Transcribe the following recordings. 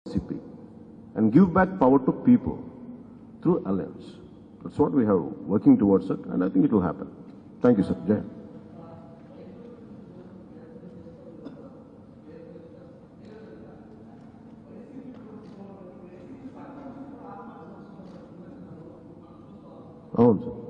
CP and give back power to people through alliance. That's what we have working towards it, and I think it will happen. Thank you, sir. Jai. Hind. అవును sir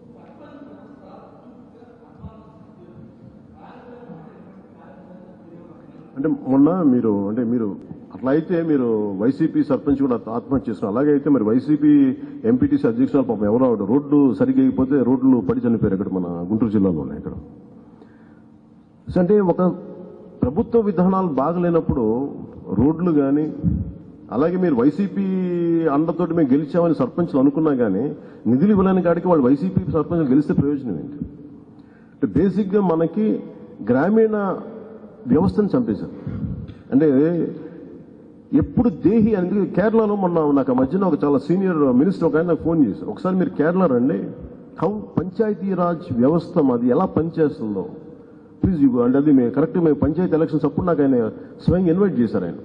అంటే మొన్న మీరు అంటే మీరు అట్లా అయితే మీరు YCP sarpanch కూడా ఆత్మహత్య చేసుకున్నారు అలాగే అయితే మరి వైసీపీ ఎంపీటీసీ అధ్యక్షులు పాపం ఎవరో ఆవిడ రోడ్డు సరిగ్గా అయిపోతే రోడ్లు పడి చనిపోయారు ఇక్కడ మన గుంటూరు జిల్లాలో ఉన్నాయి ఇక్కడ సో అంటే ఒక ప్రభుత్వ విధానాలు బాగలేనప్పుడు రోడ్లు కానీ అలాగే మీరు వైసీపీ అండతోటి మేము గెలిచామని సర్పంచ్లు అనుకున్నా కానీ నిధులు ఇవ్వలేని కాడికి వాళ్ళు వైసీపీ సర్పంచ్లు గెలిస్తే ప్రయోజనం ఏంటి అంటే బేసిక్గా మనకి గ్రామీణ వ్యవస్థను చంపేశారు అంటే ఎప్పుడు దేహి అనేది కేరళలో మొన్న నాకు ఆ మధ్యన ఒక చాలా సీనియర్ మినిస్టర్ ఒక ఆయన నాకు ఫోన్ చేశారు ఒకసారి మీరు కేరళ రండి హౌ పంచాయతీరాజ్ వ్యవస్థ మాది ఎలా పనిచేస్తుందో ప్లీజ్ ఇవ్వు అంటే అది మేము కరెక్ట్ మేము పంచాయతీ ఎలక్షన్స్ అప్పుడు నాకు ఆయన స్వయంగా ఇన్వైట్ చేశారు ఆయన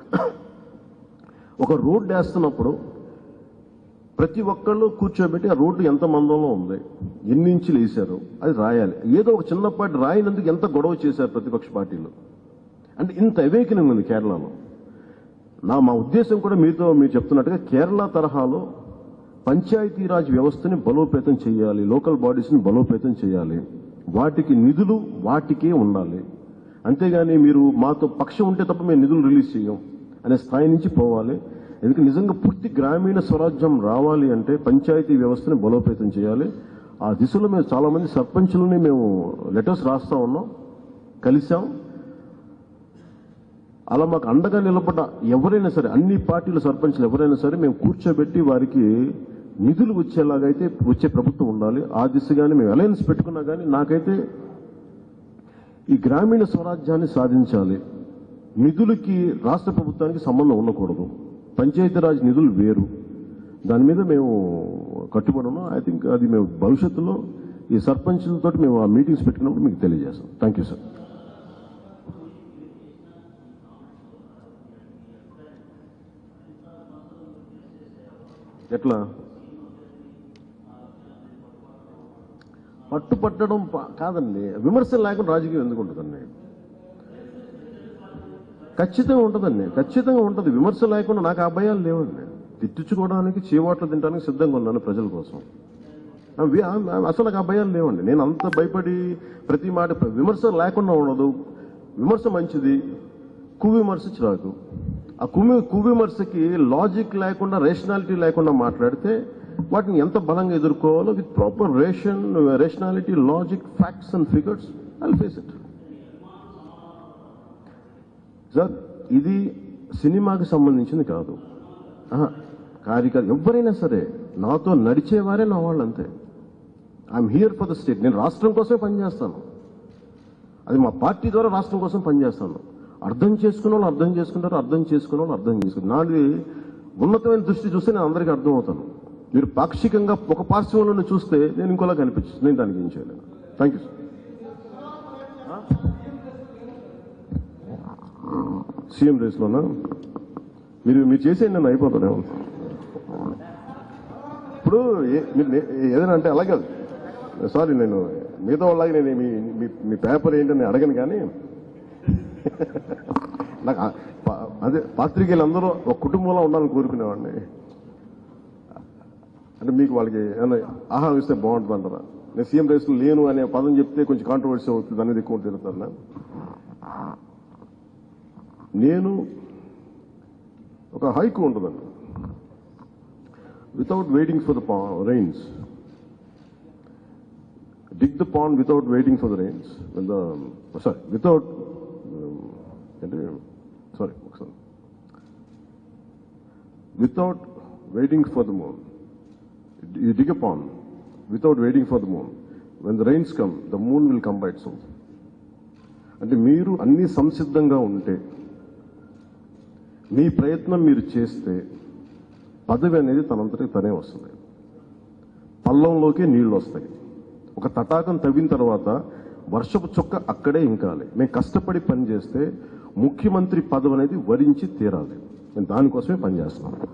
ఒక రోడ్డు వేస్తున్నప్పుడు ప్రతి ఒక్కళ్ళు కూర్చోబెట్టి ఆ రోడ్డు ఎంత మందంలో ఉంది ఎన్ని ఇంచులు వేశారు అది రాయాలి ఏదో ఒక చిన్నపాటి రాయినందుకు ఎంత గొడవ చేశారు ప్రతిపక్ష పార్టీలు అంటే ఇంత అవేకనింగ్ ఉంది కేరళలో నా మా ఉద్దేశం కూడా మీతో మీరు చెప్తున్నట్టుగా కేరళ తరహాలో పంచాయతీరాజ్ వ్యవస్థని బలోపేతం చేయాలి లోకల్ బాడీస్ని బలోపేతం చేయాలి వాటికి నిధులు వాటికే ఉండాలి అంతేగాని మీరు మాతో పక్షం ఉంటే తప్ప మేము నిధులు రిలీజ్ చేయం అనే స్థాయి నుంచి పోవాలి ఎందుకంటే నిజంగా పూర్తి గ్రామీణ స్వరాజ్యం రావాలి అంటే పంచాయతీ వ్యవస్థని బలోపేతం చేయాలి ఆ దిశలో మేము చాలా మంది సర్పంచులని మేము లెటర్స్ రాస్తా ఉన్నాం కలిసాం అలా మాకు అండగా నిలబడ్డ ఎవరైనా సరే అన్ని పార్టీల సర్పంచ్లు ఎవరైనా సరే మేము కూర్చోబెట్టి వారికి నిధులు వచ్చేలాగైతే వచ్చే ప్రభుత్వం ఉండాలి ఆ దిశగానే మేము అలయన్స్ పెట్టుకున్నా కానీ నాకైతే ఈ గ్రామీణ స్వరాజ్యాన్ని సాధించాలి నిధులకి రాష్ట్ర ప్రభుత్వానికి సంబంధం ఉండకూడదు పంచాయతీరాజ్ నిధులు వేరు దాని మీద మేము కట్టుబడి ఉన్నాం ఐ థింక్ అది మేము భవిష్యత్తులో ఈ సర్పంచులతో మేము ఆ మీటింగ్స్ పెట్టినప్పుడు మీకు తెలియజేస్తాం థ్యాంక్ యూ సార్ ఎట్లా పట్టు పట్టడం ప- కాదండి విమర్శలు లేకుండా రాజకీయం ఎందుకు ఉంటుందండి ఖచ్చితంగా ఉంటుందండి ఖచ్చితంగా ఉంటుంది విమర్శ లేకుండా నాకు ఆ భయాలు లేవండి తిట్టించుకోవడానికి చీవాట్లు తినడానికి సిద్ధంగా ఉన్నాను ప్రజల కోసం ఆ వి- ఆ- అసలు నాకు ఆ భయాలు లేవండి నేను అంత భయపడి ప్రతి మాట విమర్శ లేకుండా ఉండదు విమర్శ మంచిది కువిమర్శ చిరాకు ఆ కువి కువిమర్శకి లాజిక్ లేకుండా రేషనాలిటీ లేకుండా మాట్లాడితే వాటిని ఎంత బలంగా ఎదుర్కోవాలో with proper ration rationality logic facts and figures I face it sir ఇది సినిమాకి సంబంధించింది కాదు ఆహా, కార్యకర్త ఎవరైనా సరే నాతో నడిచేవారే నా వాళ్ళు అంతే I'm here for the state నేను రాష్ట్రం కోసమే పనిచేస్తాను అది మా పార్టీ ద్వారా రాష్ట్రం కోసం పనిచేస్తాను అర్థం చేసుకున్న వాళ్ళు అర్థం చేసుకుంటారు అర్థం చేసుకున్న వాళ్ళు అర్థం చేసుకుంటారు నాది ఉన్నతమైన దృష్టి చూస్తే నేను అందరికీ అర్థం అవుతాను మీరు పాక్షికంగా ఒక పార్శ్వంలో చూస్తే నేను ఇంకోలా కనిపించింది నేను దానికి ఏం చేయలేను థ్యాంక్ యూ సార్ సీఎం రేస్లోనా మీరు మీరు చేసేయండి నన్ను అయిపోతాను ఇప్పుడు ఏ- మీరు నే- ఏదైనా అంటే అలాగే కాదు సారీ నేను మిగతా వాళ్ళకి నేను మీ మీ- మీ పేపర్ ఏంటని అడగను కానీ నాకు ఆ- పా- అదే పాత్రికేయులు అందరూ ఒక కుటుంబంలో ఉండాలని కోరుకునేవాడిని అంటే మీకు వాళ్ళకి ఏమైనా ఆహారం ఇస్తే బాగుంటుంది అంటారా నేను సీఎం రేస్లో లేను అనే పదం చెప్తే కొంచెం కాంట్రవర్సీ అవుతుంది అనేది ఎక్కువ తిరుగుతాను నేను ఒక హైకు ఉంటుందండి without waiting for the rains dig the pond without waiting for the rains. When the sorry, without um, ఏంటి? sorry, ఒకసారి. without waiting for the moon. You dig a pond without waiting for the moon. When the rains come, the moon will come by itself. అంటే మీరు అన్ని సంసిద్ధంగా ఉంటే మీ ప్రయత్నం మీరు చేస్తే పదవి అనేది తనంతటి తనే వస్తుంది పల్లంలోకి నీళ్లు వస్తాయి ఒక తటాకం తవ్విన తర్వాత వర్షపు చుక్క అక్కడే ఇంకాలి మేము కష్టపడి పని చేస్తే ముఖ్యమంత్రి పదవి అనేది వరించి తీరాలి మేము దానికోసమే పనిచేస్తున్నాం